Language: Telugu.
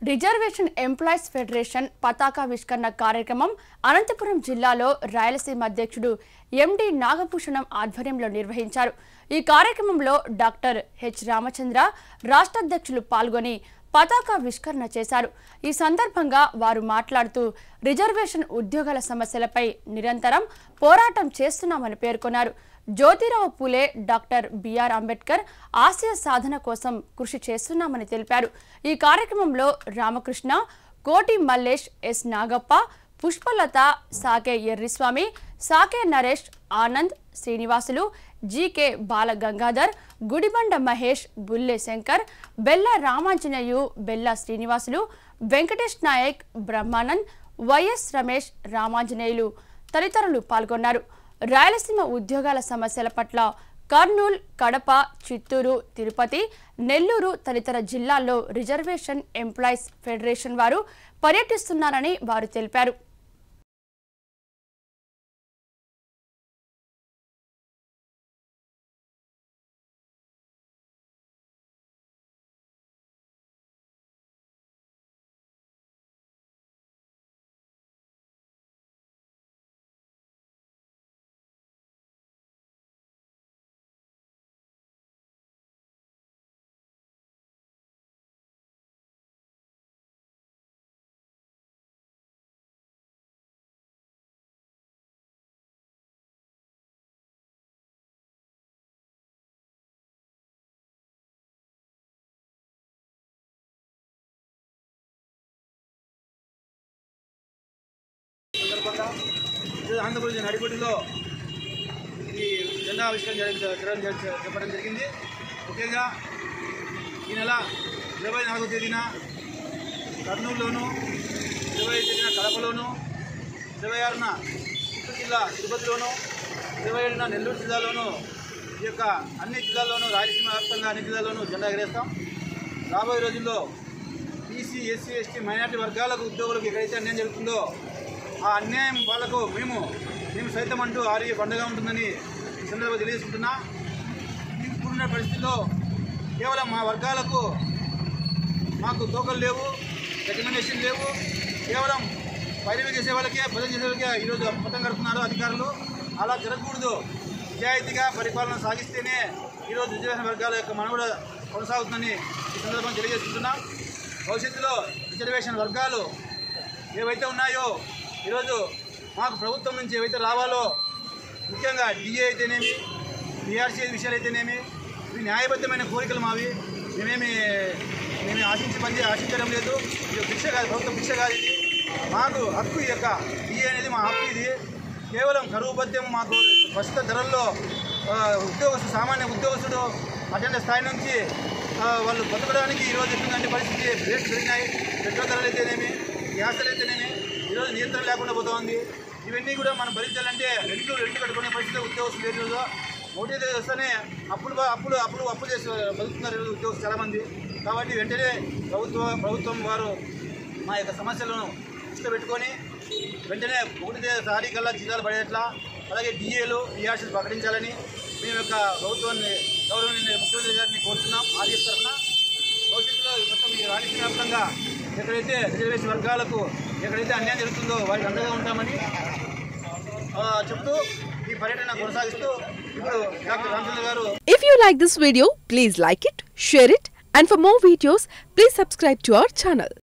రిజర్వేషన్ ఎంప్లాయీస్ ఫెడరేషన్ పతాకావిష్కరణ కార్యక్రమం అనంతపురం జిల్లాలో రాయలసీమ అధ్యక్షుడు ఎండి నాగభూషణం ఆధ్వర్యంలో నిర్వహించారు ఈ కార్యక్రమంలో డాక్టర్ హెచ్ రామచంద్ర రాష్ట్ర అధ్యక్షులు పాల్గొని పతాకావిష్కరణ చేశారు ఈ సందర్భంగా వారు మాట్లాడుతూ రిజర్వేషన్ ఉద్యోగాల సమస్యలపై నిరంతరం పోరాటం చేస్తున్నామని పేర్కొన్నారు జ్యోతిరావు పూలే డాక్టర్ బిఆర్ అంబేద్కర్ ఆశయ సాధన కోసం కృషి చేస్తున్నామని తెలిపారు ఈ కార్యక్రమంలో Ramakrishna Koti Mallesh S Nagappa Pushpalatha Sake Erriswamy Sake Naresh Anand Srinivasulu GK Bala Gangadhar Gudibanda Mahesh Bulle Shankar Bella Ramanjaneyu Bella Srinivasulu Venkatesh Nayak Brahmanand YS Ramesh Ramanjaneyulu తదితరులు పాల్గొన్నారు రాయలసీమ ఉద్యోగాల సమస్యల పట్ల కర్నూల్ కడప చిత్తూరు తిరుపతి నెల్లూరు తదితర జిల్లాల్లో రిజర్వేషన్ ఎంప్లాయీస్ ఫెడరేషన్ వారు పర్యటిస్తున్నారని వారు తెలిపారు సందర్భంగా ఈరోజు ఆంధ్రప్రదేశ్ నడిపొడిలో ఈ జెండా ఆవిష్కరణ జరగ- జరగడం జరగ- చెప్పడం జరిగింది ముఖ్యంగా ఈ నెల ఇరవై నాలుగో తేదీన కర్నూలులోను ఇరవై ఐదు తేదీన కడపలోను ఇరవై ఆరున చిత్తూరు జిల్లా తిరుపతిలోను ఇరవై ఏడున నెల్లూరు జిల్లాలోను ఈ యొక్క అన్ని జిల్లాల్లోనూ రాయలసీమ వ్యాప్తంగా అన్ని జిల్లాల్లోనూ జెండా ఎగరేస్తాం రాబోయే రోజుల్లో బీసీ ఎస్సీ ఎస్టీ మైనార్టీ వర్గాలకు ఉద్యోగులకు ఎక్కడైతే అన్యాయం జరుగుతుందో ఆ అన్యాయం వాళ్ళకు మేము మేము సైతం అంటూ ఆర్య పండుగ ఉంటుందని ఈ సందర్భంగా తెలియజేసుకుంటున్నా ఇప్పుడున్న పరిస్థితుల్లో కేవలం మా వర్గాలకు మాకు తోకలు లేవు రికమెండేషన్ లేవు కేవలం పైరవి చేసే వాళ్ళకే భజన చేసే వాళ్ళకే ఈరోజు పట్టం కడుతున్నారు అధికారులు అలా జరగకూడదు నిజాయితీగా పరిపాలన సాగిస్తేనే ఈరోజు రిజర్వేషన్ వర్గాల యొక్క మనుగడ కొనసాగుతుందని ఈ సందర్భంగా తెలియజేస్తున్నాం భవిష్యత్తులో రిజర్వేషన్ వర్గాలు ఏవైతే ఉన్నాయో ఈరోజు మాకు ప్రభుత్వం నుంచి ఏవైతే రావాలో ముఖ్యంగా డిఏ అయితేనేమి బీఆర్సీ విషయాలు అయితేనేమి ఇవి న్యాయబద్ధమైన కోరికలు మావి మేమేమి మేము ఆశించి పని ఆశించడం లేదు ఇది భిక్ష కాదు ప్రభుత్వం భిక్ష కాదు ఇది మాకు హక్కు ఈ యొక్క డిఏ అనేది మా హక్కు ఇది కేవలం కరువు భత్యం మాకు ప్రస్తుత ధరల్లో ఆ, ఉద్యోగస్తు సామాన్య ఉద్యోగస్తుడు అటెండ్ స్థాయి నుంచి ఆ, వాళ్ళు బతకడానికి ఈరోజు ఎట్లుందంటే పరిస్థితి రేట్లు పెరిగినాయి పెట్రోల్ ధరలు అయితేనేమి గ్యాస్ ధరలు అయితేనేమి ఈరోజు నియంత్రణ లేకుండా పోతోంది ఇవన్నీ కూడా మనం భరించాలంటే రెండు రెండు కట్టుకునే పరిస్థితి ఉద్యోగస్తులు లేదు ఈరోజు. ఒకటి తేదీ వస్తేనే అప్పులు బా- అప్పులు అప్పులు అప్పు చేసి బతుకుతున్నారు ఈరోజు ఉద్యోగస్తులు చాలామంది కాబట్టి వెంటనే ప్రభుత్వ ప్రభుత్వం వారు మా యొక్క సమస్యలను దృష్టిలో పెట్టుకొని వెంటనే ఒకటి తేదీ తారీఖల్లా జిల్లాలు పడేట్లా అలాగే డిఏలు ఈఆర్సీలు ప్రకటించాలని మేము యొక్క ప్రభుత్వాన్ని గౌరవనీయ ముఖ్యమంత్రి గారిని కోరుతున్నాం ఆర్ఎస్ తరఫున భవిష్యత్తులో ఈ మొత్తం ఈ రాజకీయ వ్యాప్తంగా ఎక్కడైతే రిజర్వేషన్ వర్గాలకు ఎక్కడైతే అన్యాయం జరుగుతుందో వారికి అండగా ఉంటామని ఆ, చెప్తూ ఈ పర్యటన కొనసాగిస్తూ ఇప్పుడు డాక్టర్ రామచంద్ర గారు If you like this video, please like it, share it, and for more videos, please subscribe to our channel.